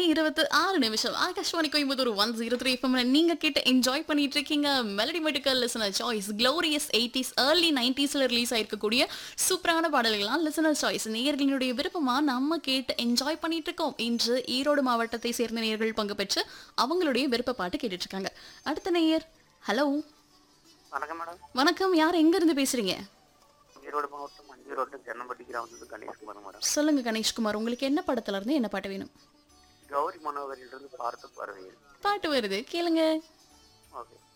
இருபத்தி ஆறு நிமிஷம் Akashvani Coimbatore one zero three எஃப்எம்ல நீங்க கேட்டு என்ஜாய் பண்ணிட்டு இருக்கீங்க melody medical listener choice glorious eighties early நைன்டிஸ்ல ரிலீஸ் ஆயிருக்கக்கூடிய சூப்பரான பாடல்கள்லாம் லிசனர் சாய்ஸ் நேயர்களினுடைய விருப்பமா நம்ம கேட்டு என்ஜாய் பண்ணிட்டு இருக்கோம் இன்று ஈரோடு மாவட்டத்தை சேர்ந்த நேயர்கள் பங்கு பெற்று அவங்களுடைய விருப்ப பாட்டு கேட்டுட்டு இருக்காங்க அடுத்த நேயர் ஹலோ வணக்கம் மேடம் வணக்கம் யார் எங்க இருந்து பேசுறீங்க ஈரோடு மாவட்டம் மஞ்சு ரோட்டு ஜன்னம்பட்டி கிராமத்துக்கு கணேஷ்குமார் மேடம் சொல்லுங்க கணேஷ்குமார் உங்களுக்கு என்ன படத்துல இருந்து என்ன பாட்டு வேணும் கௌரி மனோகரிலிருந்து பார்த்து பார்வையில் பாட்டு வருது கேளுங்க ஓகே